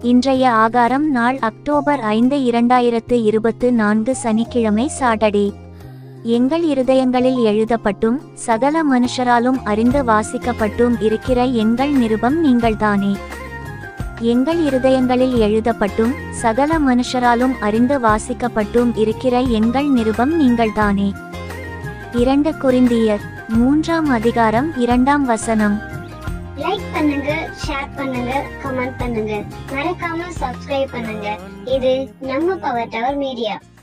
இன்றைய ஆகாரம் நாள் அக்டோபர் ஐந்து இரண்டாயிரத்து இருபத்து நான்கு சனிக்கிழமை சாட்டர்டே எங்கள் இருதயங்களில் எழுதப்பட்டும் சகல மனுஷராலும் அறிந்து வாசிக்கப்பட்டும் இருக்கிற எங்கள் நிருபம் நீங்கள்தானே எங்கள் இருதயங்களில் எழுதப்பட்டும் சகல மனுஷராலும் அறிந்து வாசிக்கப்பட்டும் இருக்கிற எங்கள் நிருபம் நீங்கள்தானே இரண்டு கொரிந்தியர் மூன்றாம் அதிகாரம் இரண்டாம் வசனம் லைக் பண்ணுங்க ஷேர் பண்ணுங்க கமெண்ட் பண்ணுங்க மறக்காம சப்ஸ்கிரைப் பண்ணுங்க இது நம்ம பவர் டவர் மீடியா